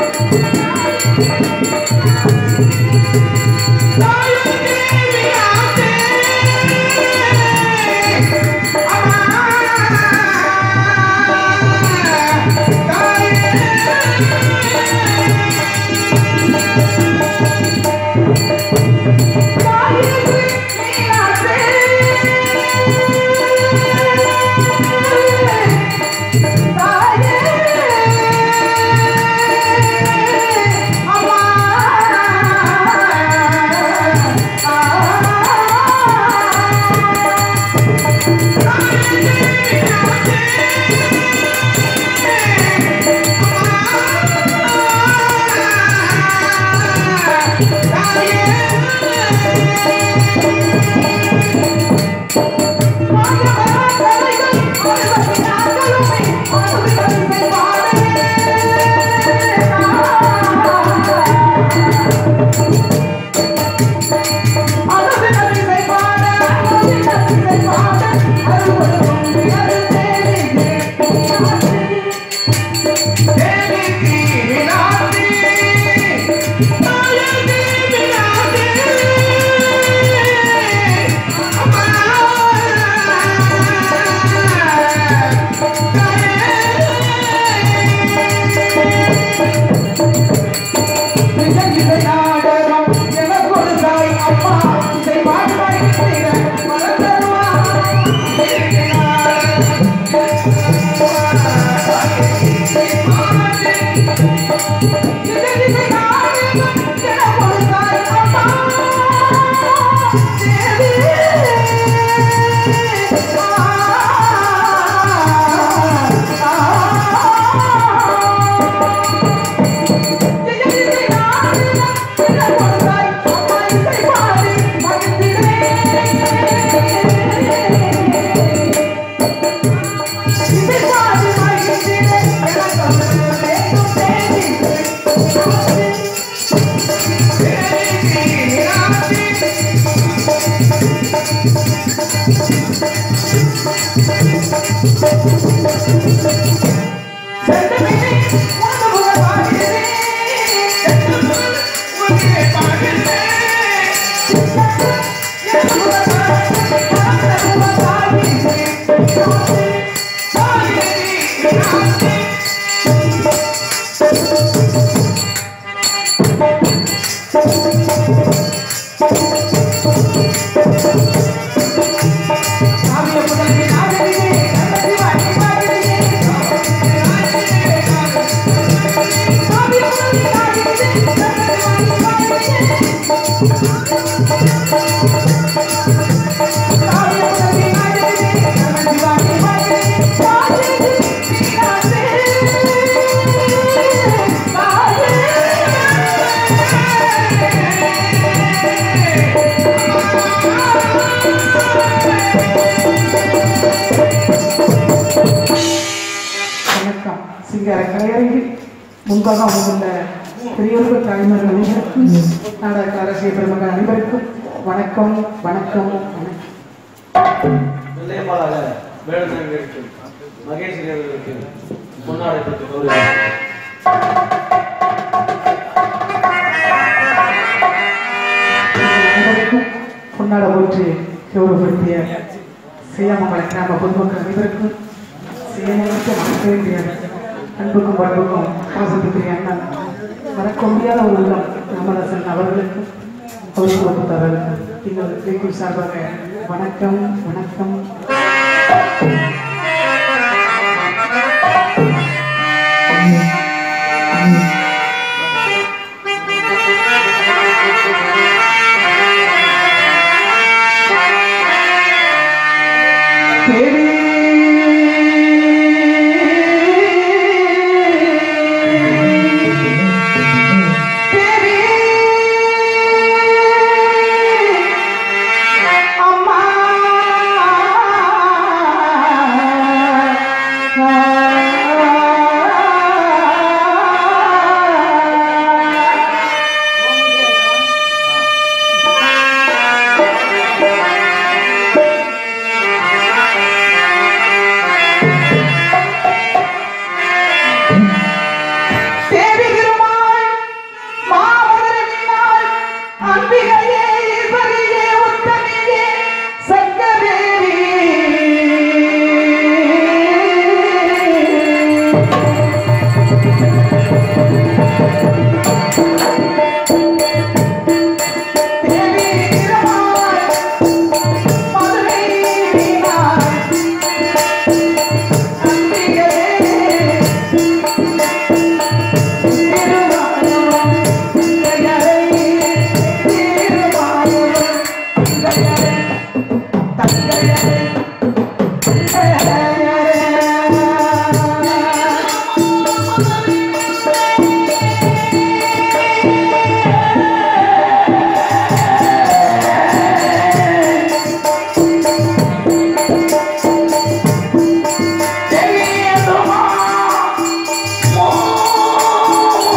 வணக்கம் சிங்கார கலையரங்கில் முன்பாக அமர்ந்துள்ள பெரியவர்கள் தாய்மார்கள் அனைவருக்கும் நாடக அரசியல் பெருமக்கள் அனைவருக்கும் வணக்கம் வணக்கம் வணக்கம் நிலையமாளாக வேலுநாயகருக்கு மகேஸ்வரி அவர்களுக்கு பொன்னாடை பெற்று கௌரவிக்கிறேன் அனைவருக்கும் பொன்னாட போற்றி கௌரவப்படுத்திய செய்யாமங்கல கிராம பொதுமக்கள் அனைவருக்கும் செய்யாமலுக்கு மறக்க வேண்டிய அன்புக்கும் பண்புக்கும் பாசத்துக்குரிய அண்ணன் மறக்க முடியாத ஒரு உள்ளம் ராமதாசன் அவர்களுக்கும் அவர் குடும்பத்தார்களுக்கும் எங்கள் வேக்கூர் சார்பாக வணக்கம் வணக்கம் தேவி தேவி அம்மா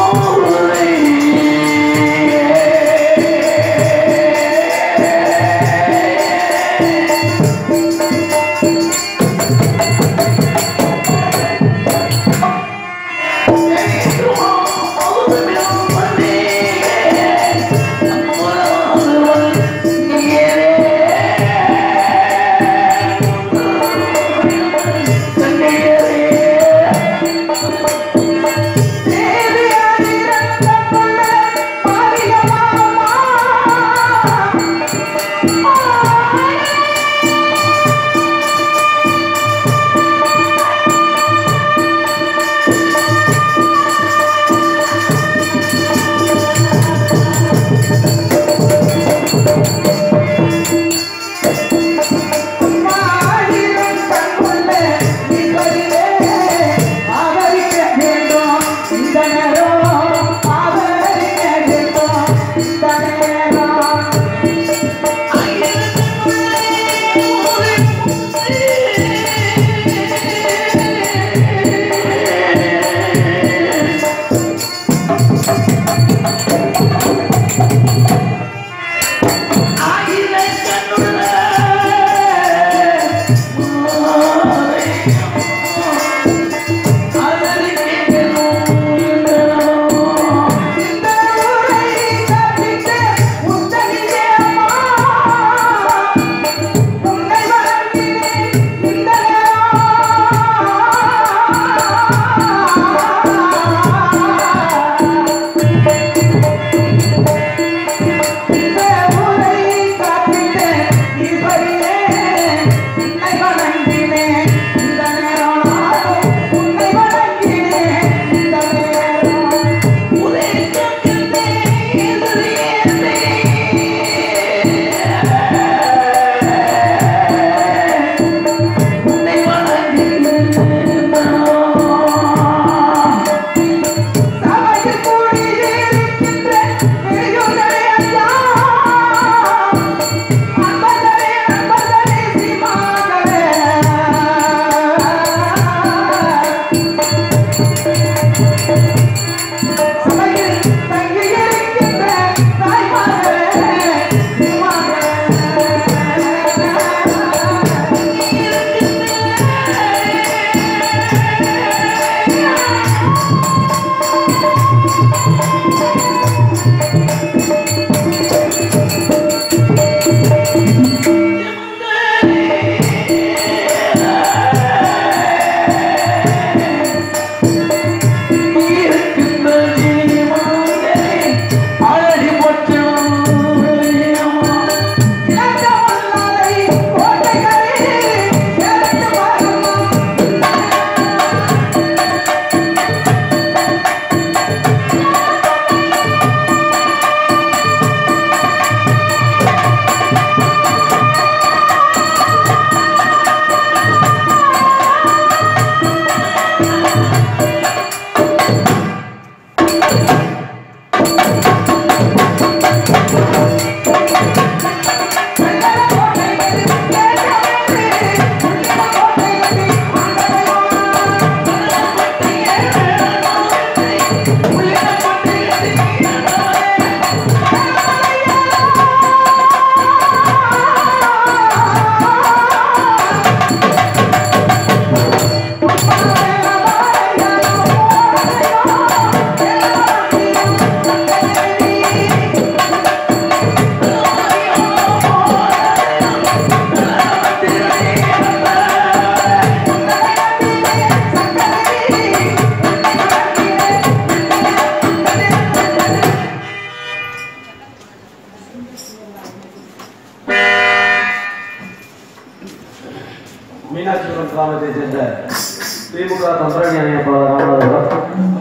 மீனாட்சிபுரம் கிராமத்தை சேர்ந்த திமுக தம்பரணி அமைப்பாளர் ராமநாதபுரம்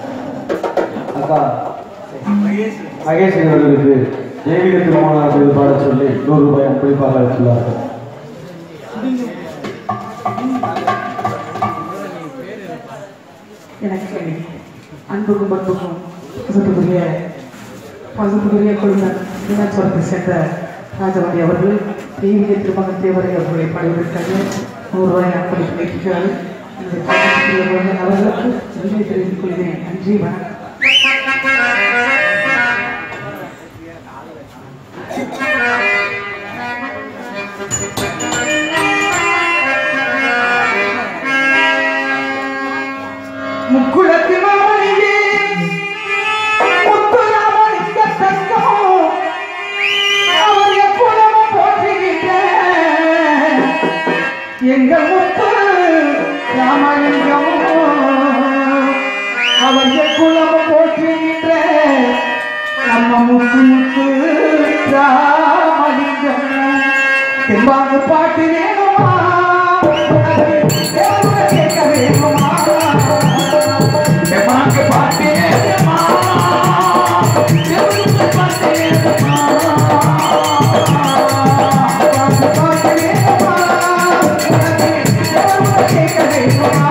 அக்கா மகேஷ் அவர்களுக்கு தெய்வீக திருமணம் செய்து பாடச் சொல்லி நூறு ரூபாய் அன்பளிப்பாக அளித்துள்ளார்கள் எனக்கு அன்புக்கும் பண்புக்கும் பசுப்புக்குரிய பசுப்புக்குரிய குழுமர் மீனாட்சிபுரத்தை சேர்ந்த ராஜவதி அவர்கள் தெய்வீக திருமண தேவரை அவர்களை பாடுவதற்காக நூறு ரூபாய் அன்பளிப்பு வைக்கிறார்கள் இந்த அவர்களுக்கு நன்றி தெரிவித்துக் கொள்கிறேன் நன்றி வணக்கம் முத்து முத்து ராமலிங்கம் தெம்பாங்கு பாட்டு வேணுமா தேவனை கேட்க வேணுமா தெம்பாங்கு பாட்டு வேணுமா தேவனை பாட்டு வேணுமா தெம்பாங்கு பாட்டு வேணுமா தேவனை கேட்க வேணுமா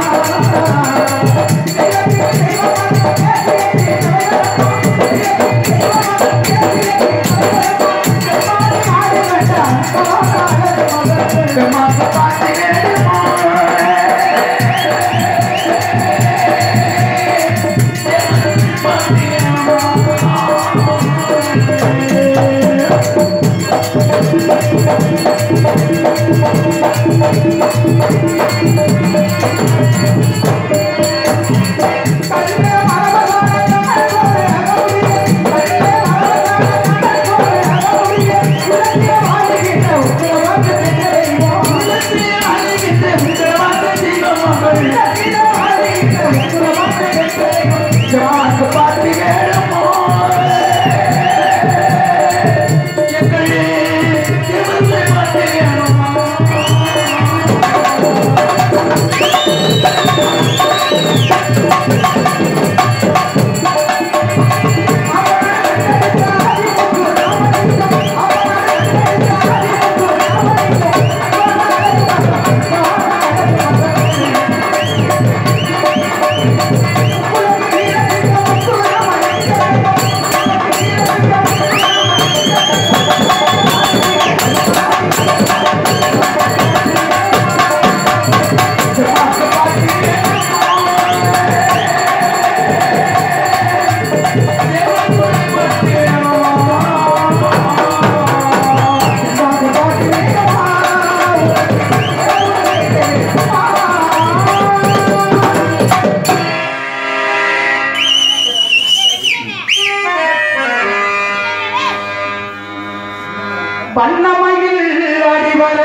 வண்ணமயில் அடிவர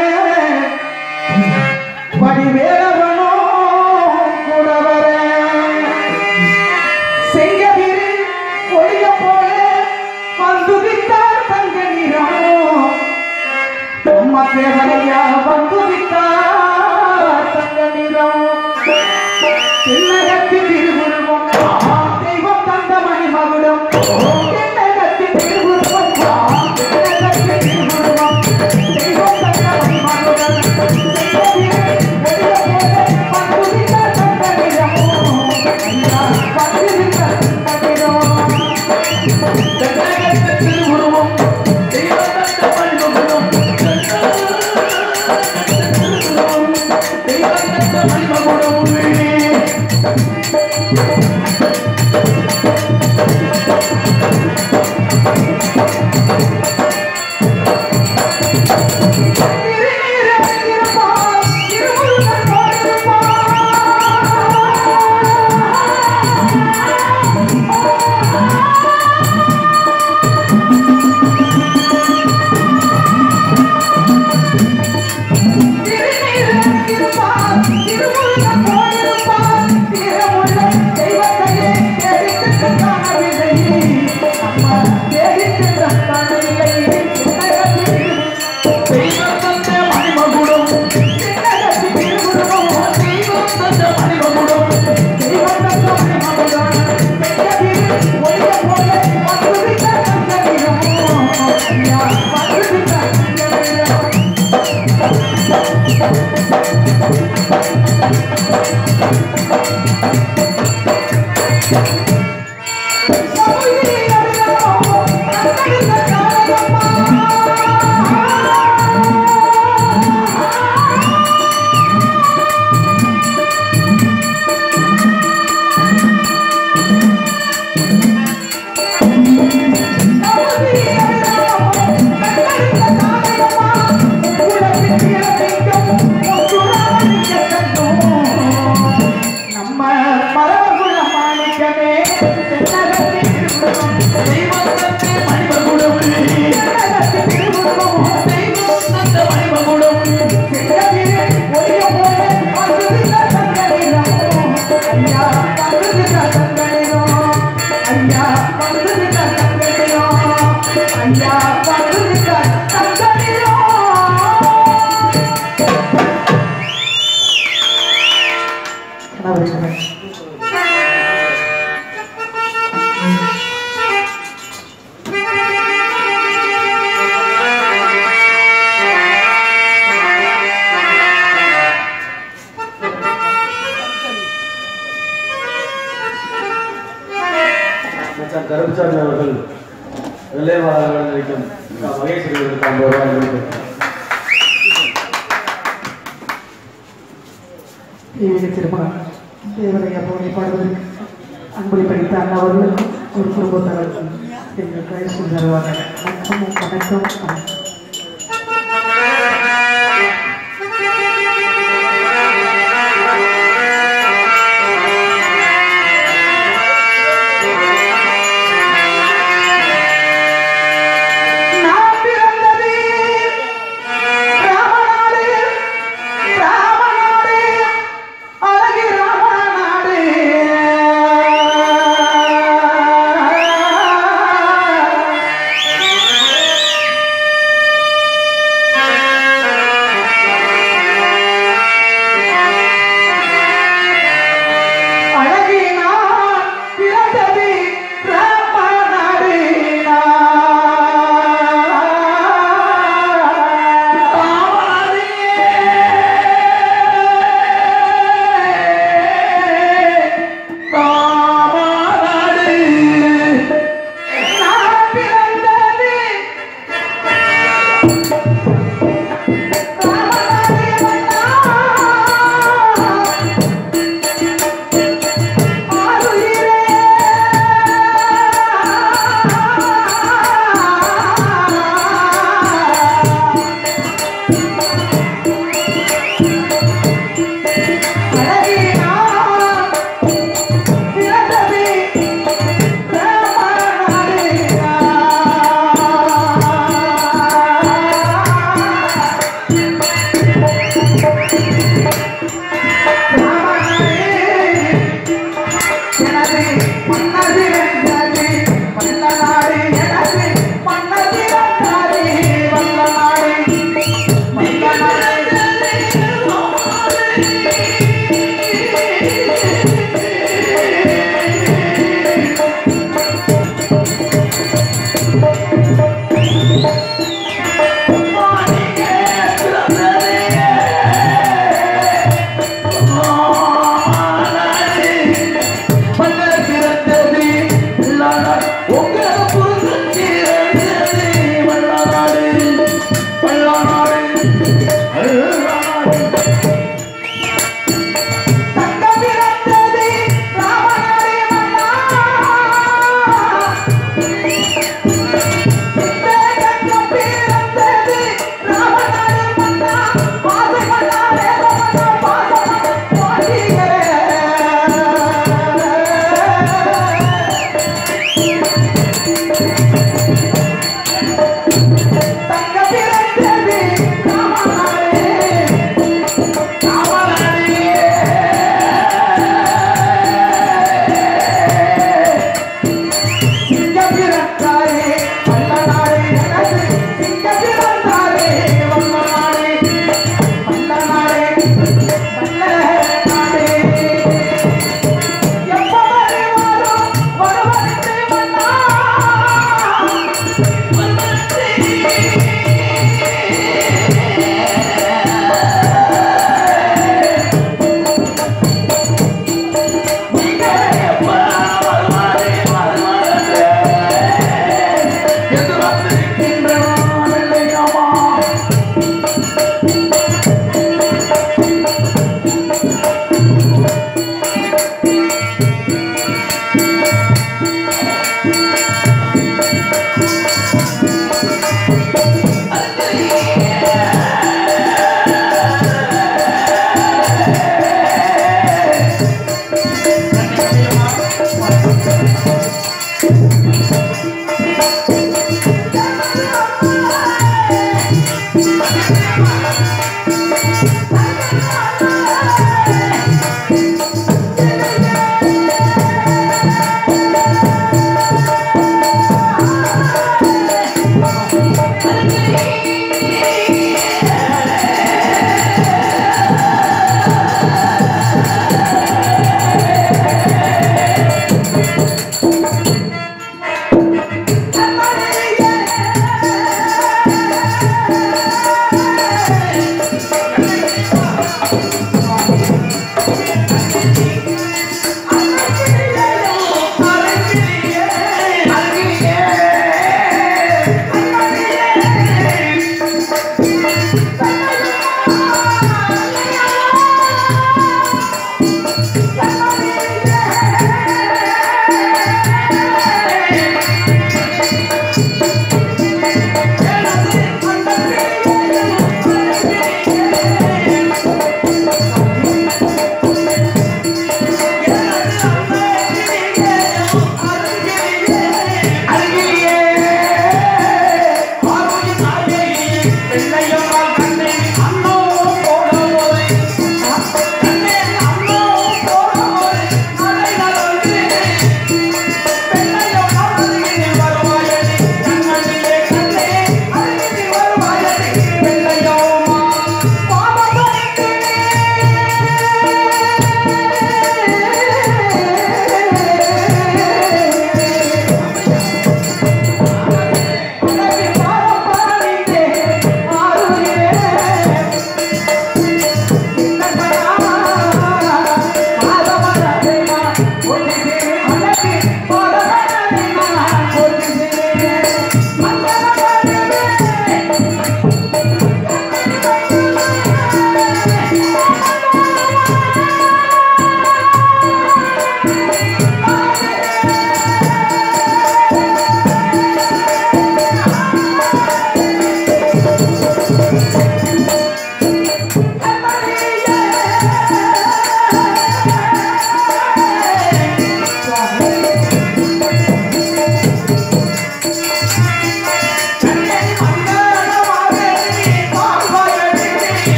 வடிவேலவனோ கூட வர செங்கதிரி ஒளிய போல வந்து விட்டார் தங்க நிறம் அம்மா தேவரையா வந்து விட்டார் தங்க நிறம் தென்னகத்து திருவுருவம் தெய்வம் தந்த மணிமகுடம் தென்னகத்து திருவுருவம் தென்னகத்து திருவுருவம் தெய்வம் தந்த மணிமகுடம் நம்ம மரபுல மாணிக்கமே தென்னகத்து திருக்குறளும் தென்னகத்து திருக்குறளும் செங்கதிரே ஒளிய போல வந்துவிட்ட தங்கனிடம். ஐயா வந்துவிட்ட தங்கனிடம். ஐயா வந்துவிட்ட தங்கனிடம். ஐயா படுக்க தங்கனிலோ கணவரே மச்சான் கருப்புசாமி அவர்கள் வெள்ளைவாளர்கள் நினைக்கும் மகேஸ்வரர்களுக்கு ஐம்பது ரூபாய் கொடுத்திருக்கிறார். தெய்வீக திருமணம் தேவதைய போதை பாடுவதற்கு அன்புரை படித்த அண்ணா அவர்களுக்கும் ஒரு குடும்பத்தாருக்கும் எங்கள் கைசூல் தருவாங்க வணக்கம் வணக்கம் வணக்கம் நான் பிறந்தது ராமநாடு ராமநாடு அழகு ராமநாடு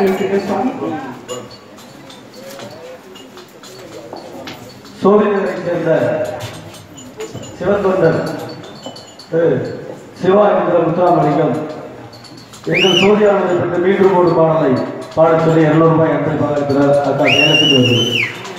அழைக்கிறேன் சுவாமி சோழினரை சேர்ந்த சிவத்தொண்டர் திரு சிவா என்கிற முத்துராமலிங்கம் எங்கள் சோதியானதை பற்றி மீண்டும் ஒரு பாடலை பாடச் சொல்லி இருநூறு ரூபாய் அன்பை பாடுகிறார் அக்கா நேரத்துக்கு வருகிறது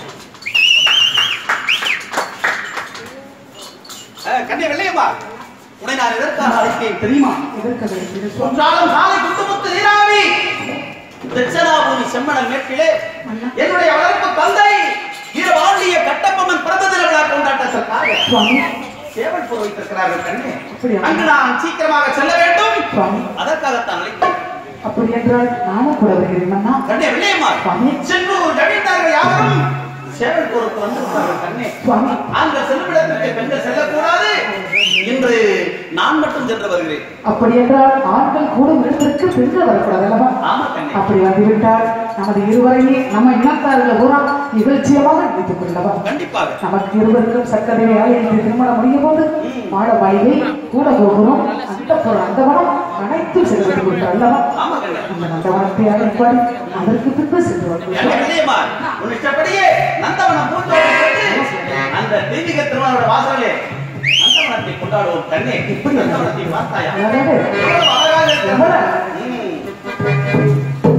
அஹ், கண்ணே வெள்ளையம்மா உன்னை நான் எதற்காக அழைத்தேன் தெரியுமா எதற்கு அழைக்கிறேன் சுவாமி ஒன்றாலும் காலை குத்துமுத்து நீராவி தட்சணாபூமி செம்மணல் மேற்கிலே என்னுடைய வளர்ப்பு தந்தை வீரபாண்டிய கட்டபொம்மன் பிறந்த தின விழா கொண்டாட்டத்திற்காக சுவாமி சேவல் போர் வைத்திருக்கிறார்கள் கண்ணே அப்படியா? அங்கு நான் சீக்கிரமாக செல்ல வேண்டும் சுவாமி அதற்காகத்தான் அழைத்தேன் அப்படி என்றால் நானும் கூட வருகிறேன் அண்ணா கண்ணே வெள்ளையம்மா சுவாமி சென்னூர் ஜமீன்தார்கள் யாவரும் சேவல் போருக்கு வந்திருக்கிறார்கள் கண்ணே சுவாமி அந்த செல்லுமிடத்திற்கு பெண்கள் செல்லக்கூடாது இன்று நான் மட்டும் சென்று வருகிறேன் அப்படி என்றால் ஆண்கள் கூடும் இடத்திற்கு பெண்கள் வரக்கூடாது அல்லவா ஆமா கண்ணே அப்படி வந்துவிட்டால் நமது இருவரையே நம்ம இனத்தார்கள் பூரா நிகழ்ச்சியமாக நினைத்துக் கொள்ளவா கண்டிப்பாக நமக்கு இருவருக்கும் சக்கரவை ஆலயத்தில் திருமணம் முடியும் போது மாட மாளிகை கூட கோபுரம் அந்த பொருள் அந்தவனம் அனைத்தும் சென்று கொண்டு அல்லவா ஆமா கண்ணே அந்த நந்தவனத்தை அழைப்பாடி அதற்கு பின்பு சென்று வருவோம். என்ன வெள்ளையம்மா உன் இஷ்டப்படியே நந்தவனம் பூந்தோட்டம் கட்டி அந்த தெய்வீக திருமணோட வாசலே நந்தவனத்தை கொண்டாடுவோம் கண்ணே எப்படி நந்தவனத்தை பார்த்தாயா அதாவது எவ்வளவு அழகாக இருக்கிறது. எவ்வளவு? ம்.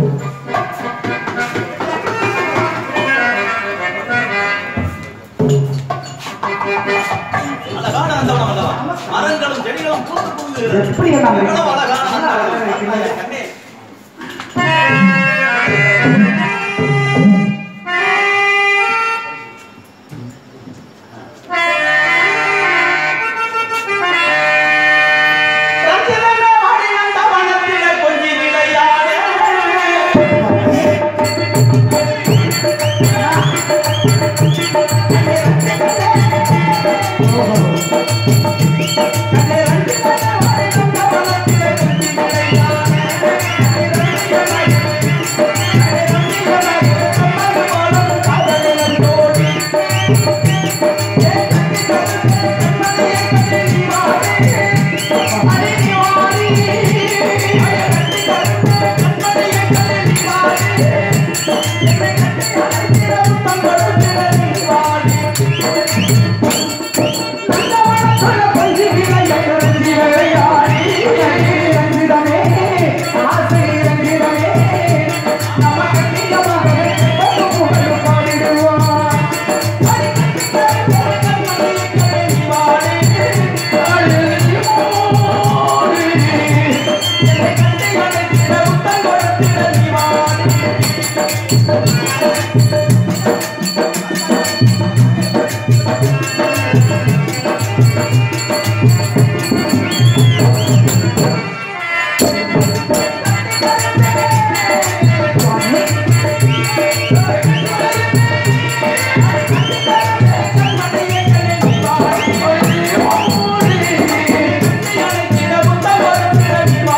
அழகான நந்தவனம் அல்லவா மரங்களும் செடிகளும் பூத்து பூங்குகிறது எப்படி எல்லாம் இருக்கு? எவ்வளவு அழகான நந்தவனம் அழகா இருக்கு. பார்த்தாயா கண்ணே ரஞ்சிதமே வாடி நந்தவனத்திலே கொஞ்சி விளையாடு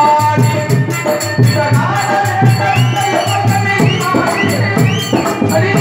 அடி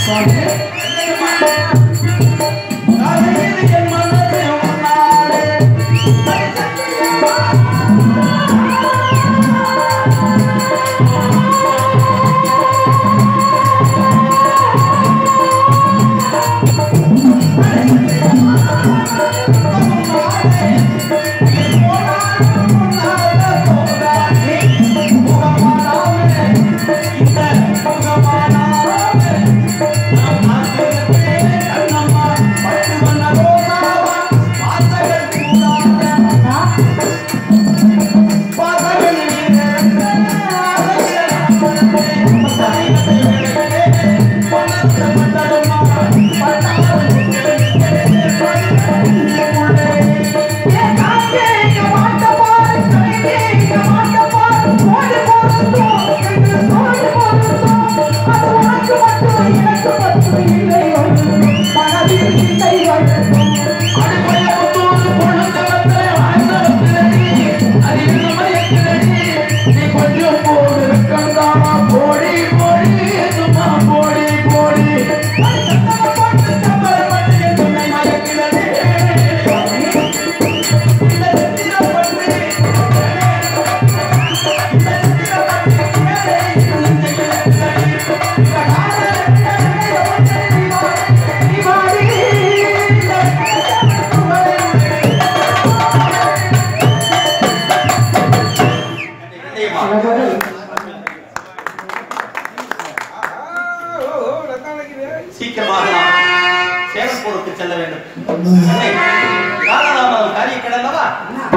சீக்கிரமாக நாம் சேலப்பூருக்கு செல்ல வேண்டும் அன்னை, காலதாமதம் காரிய கடல்லவா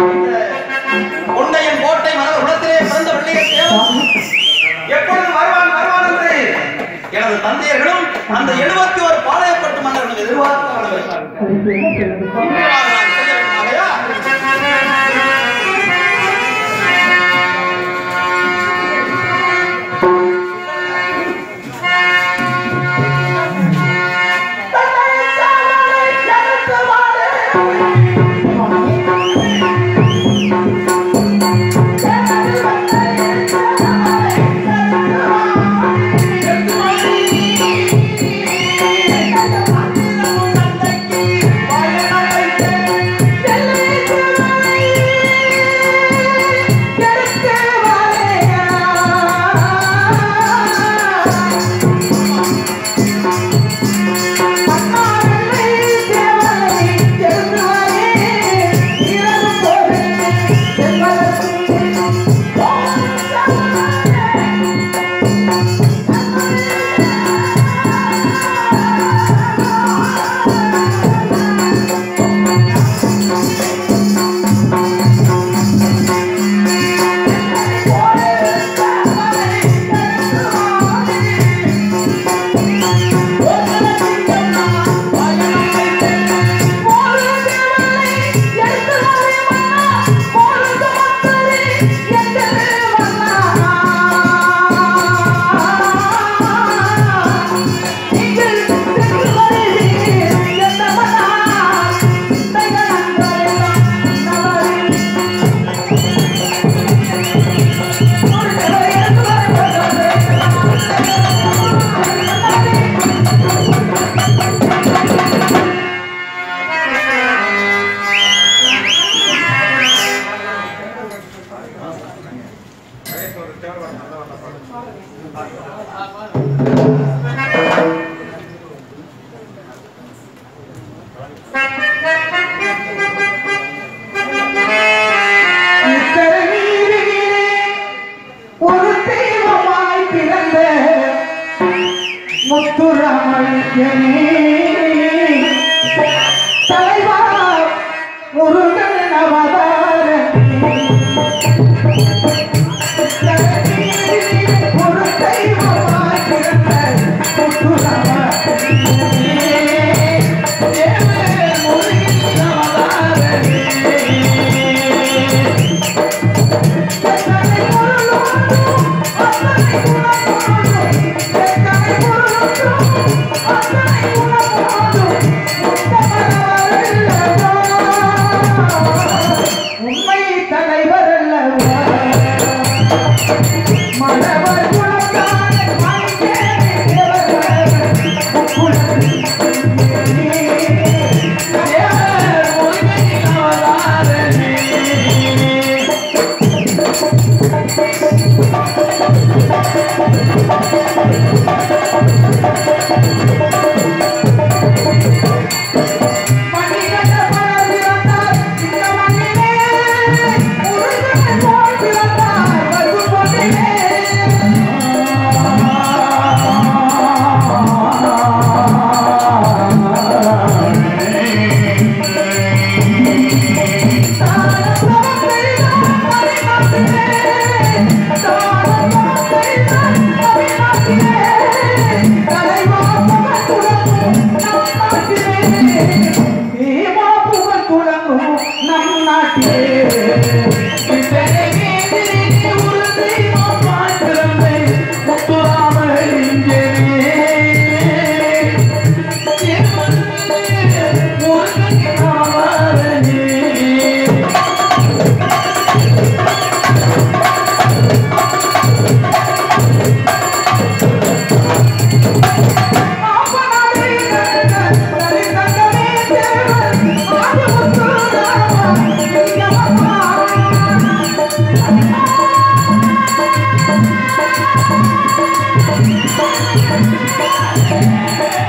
கொண்டையன் கோட்டை மலர் குலத்திலே பிறந்த பிள்ளைய சேவன் எப்பொழுது வருவான் வருவான் என்று எனது தந்தையர்களும் அந்த எழுபத்தி ஒரு பாளையப்பட்டு மன்னர்களும் எதிர்பார்த்தார்கள் சீக்கிரமாக நான் செல்ல வேண்டும் ஆகையா ஒரு தெய்வமாய் பிறந்த முத்துராமலிங்கனே தலைவா முருகன் அவதார ஒரு தெய்வமாய் பிறந்த முத்துராமலிங்கனே முருகன் அவதாரனே Oh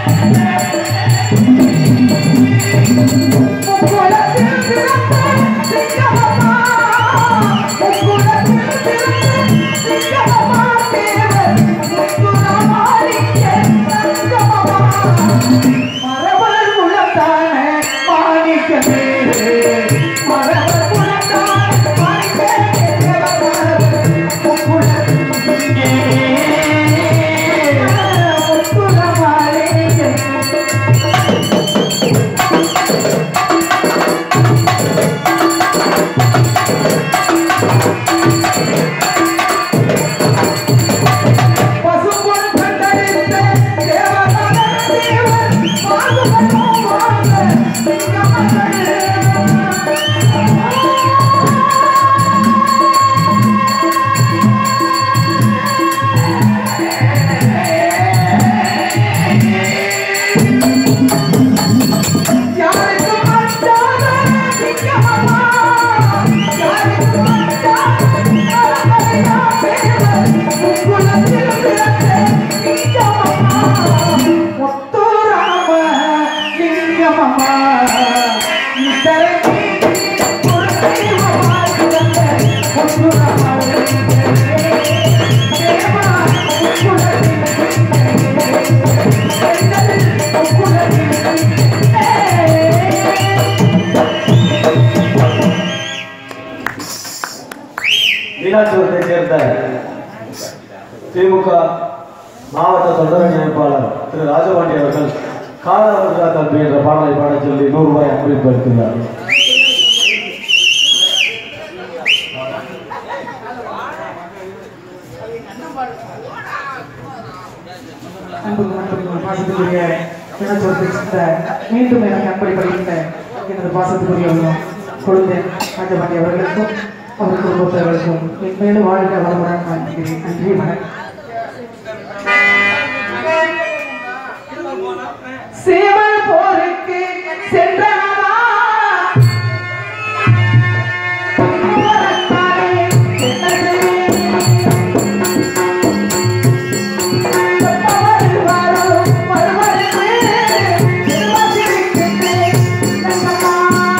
மரபர் குலத்தான மாணிக்கமே மரபர் குலத்தான மாணிக்கமே பசும்பொன் கண்டறிந்த தேவதான தேவன் பாதுகாக்கும் வாழ்ந்த சிங்கமகளே. யாருக்கும் அஞ்சாத சிங்கமம்மா. யாருக்கும் அஞ்சாத அரசனையா தேவன். உக்குலத்தில் பிறந்த சிங்கமம்மா. முத்துராம லிங்கமம்மா. இத்தனை நீதி ஒரு தெய்வமாய் பிறந்த முத்துராம லிங்கமே. தேவா, உக்குலத்தில் மீனாட்சிபுரத்தை சேர்ந்த திமுக மாவட்ட தொண்டரணி அமைப்பாளர் திரு ராஜபாண்டி அவர்கள் காலாமுத்ரா கல்வி என்ற பாடலை பாடச் சொல்லி நூறு ரூபாய் அன்பளிப்பு அளித்துள்ளார் அன்புக்கு மற்றும் பாசத்துக்குரிய இனச்சொற்றை சேர்ந்த மீண்டும் எனக்கு அன்பளி படிக்கின்ற எனது பாசத்துக்குரியவர்களும் கொழுந்தேன் ராஜபாண்டி அவர்களுக்கும் அவர் குடும்பத்தவர்களுக்கும் மேலும் வாழ்க வளமுடன் வாழ்த்துகிறேன் நன்றி வணக்கம் சேவல் போருக்கு சென்றனவா போரத்தாலே என்ன செய்வேன்? செப்பவர் வரும் வருவருக்கு திருவசிரிக்கின்றேன் நங்கம்மா.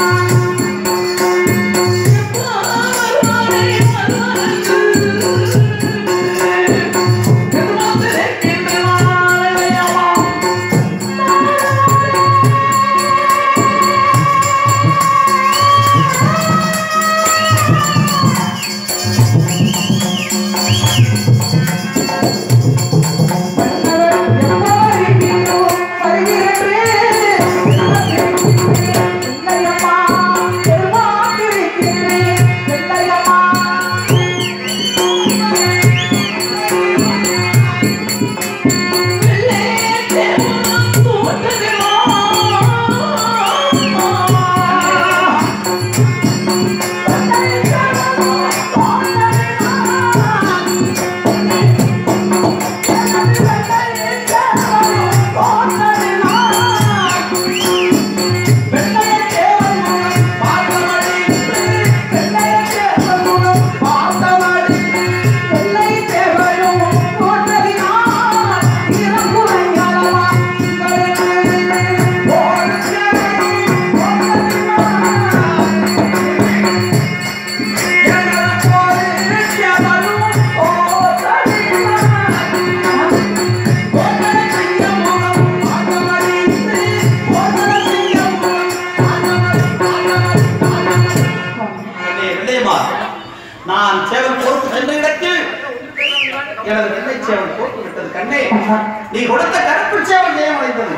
என்னே வெள்ளையம்மா, நான் சேவல் பொறுத்து சென்ற இடத்தில் எனது வெள்ளை சேவல் போட்டு விட்டது கண்ணே நீ கொடுத்த கருப்பு சேவல் ஜெயமடைந்தது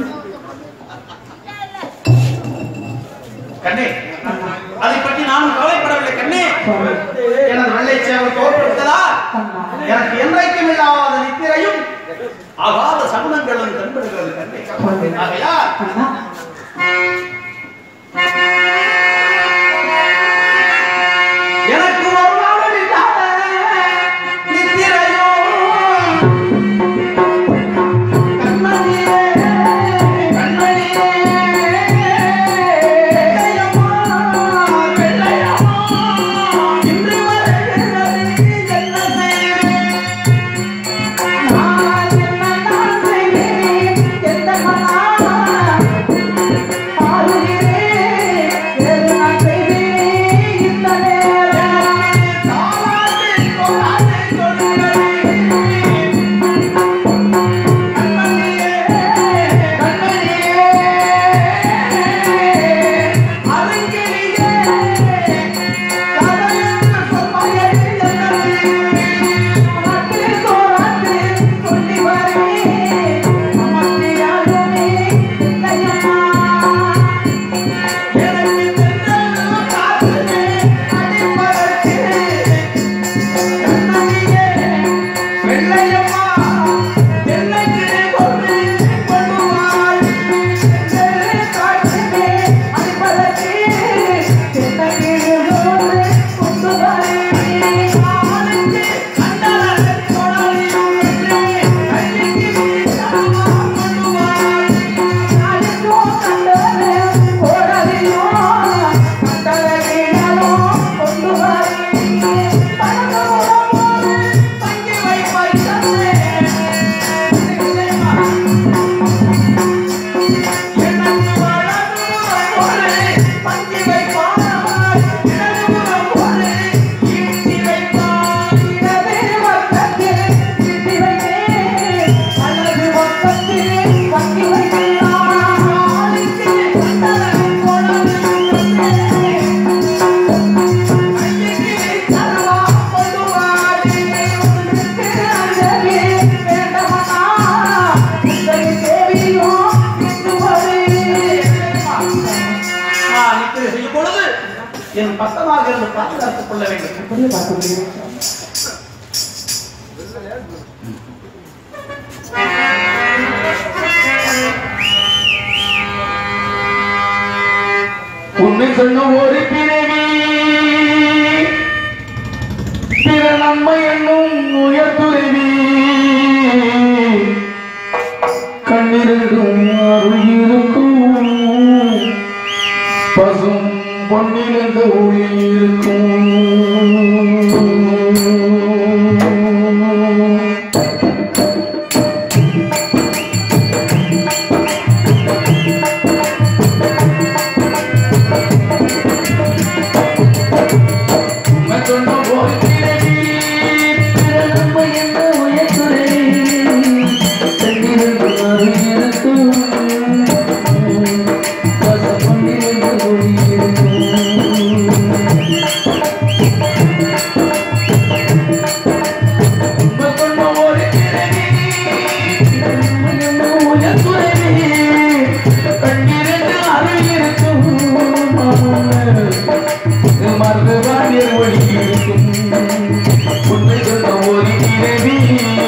கண்ணே அதை பற்றி நானும் கவலைப்படவில்லை கண்ணே எனது வெள்ளை சேவல் தோற்று விட்டதா எனக்கு என்றைக்கும் இல்லாத நித்திரையும் ஆகாத சகுனங்களும் தென்படுகிறது கண்ணே ஆகையால் எனக்கு ஒரு நாள் இல்லாத நித்திரையோ கண்மணியே கண்மணியே வெள்ளையம்மா, வெள்ளையம்மா, இன்று வரை என்ன செய்வேன்? நான் என்ன நான் செய்வேன்? எந்த நான் நித்திரை செய்யும் பொழுது என் பக்கமாக இருந்து பாதுகாத்துக் கொள்ள வேண்டும் அப்படியே பார்க்க முடியும் உண்மை சொன்ன ஒரு பிறவி பிற நன்மை என்னும் உயர்துறவி கண்ணிரண்டும் அருகிருக்கும் பசும் பொன்னிலிருந்து ஒளி இருக்கும் உண்மை சொன்ன ஒரு பிறவி பிற நன்மை என்னும் உயர்துறவி கண்ணிரண்டும் அருகிருக்கும் பசும் பொன்னிலிருந்து ஒளி இருக்கும் மருதுவாடிய ஒளி இருக்கும் உண்மை சொன்ன ஒரு கிழவி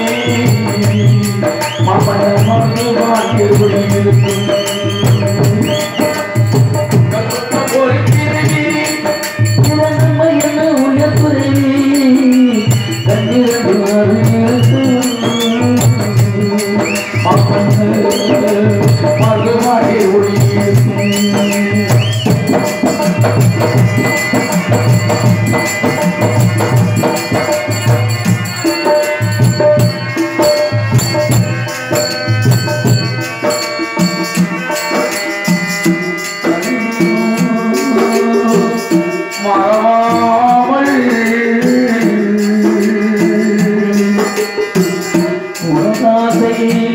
மாமன மருதுவாடிய ஒளி இருக்கும் ஒரு கிழவி இவனம்மை என்ன உயர்த்துறவி கண்ணிரண்டு மருதுவாடிய ஒளி இருக்கும் மறவாமல் உனதாசை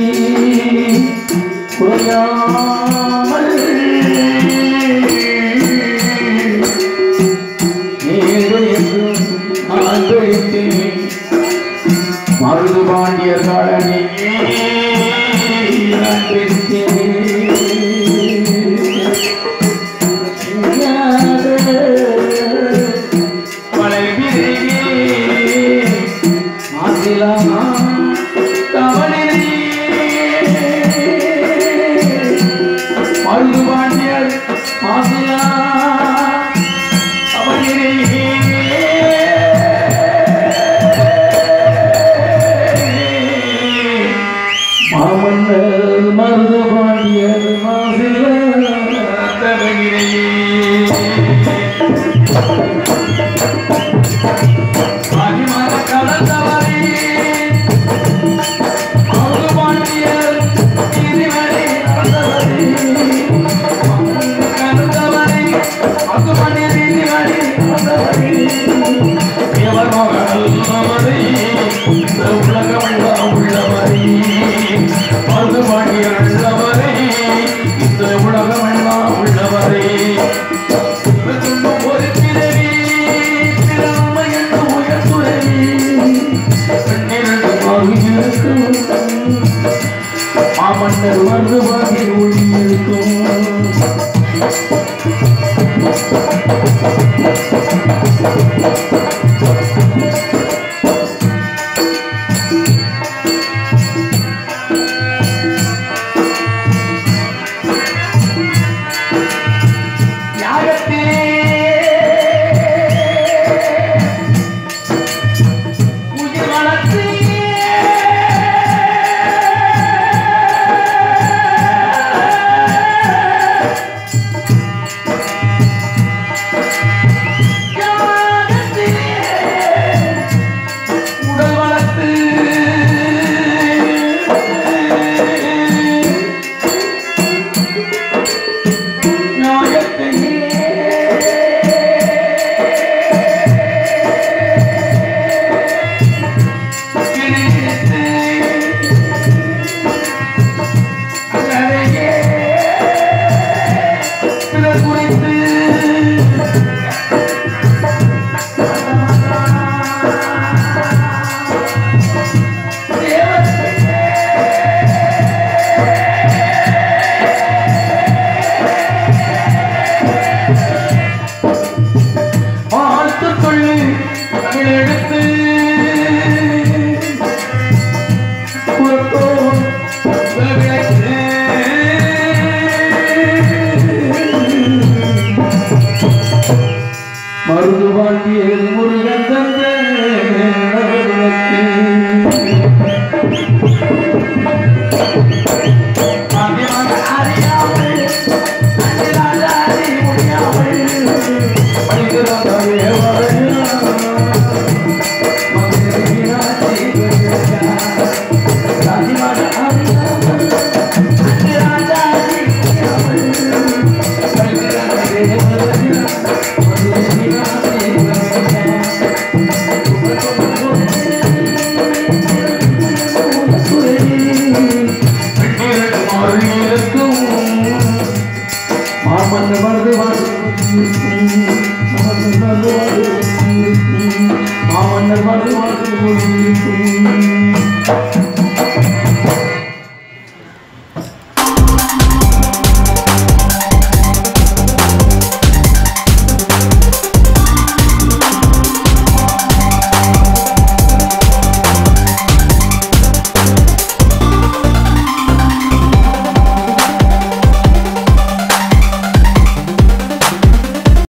குறையாமல் நீடு என்றும் ஆதரித்தேன் மருது பாண்டியர் காலனி மருது பாண்டியர் மாசிலா மாமன்னர் மருது பாண்டியர் மாசில அடிமர கடந்தவரே மருது பாண்டியர் இதுவரை நடந்தவரே கடந்தவரே மருது பாண்டியர் இதுவரை நடந்தவரே எவர் மகளவரே இந்த உலகம் உள்ளவரே மருது பாண்டியர் உள்ளவரே இந்த உலகம் எல்லாம் உள்ளவரே ஒரு பிறவி பிறமை என்று உயர்த்துறவி மாமன்னர் வந்து வாங்கி ஒளி இருக்கும் உயிர் வளர்த்து மருந்து வாழ்க்கையே முருகன் தந்த அபிமான அறியா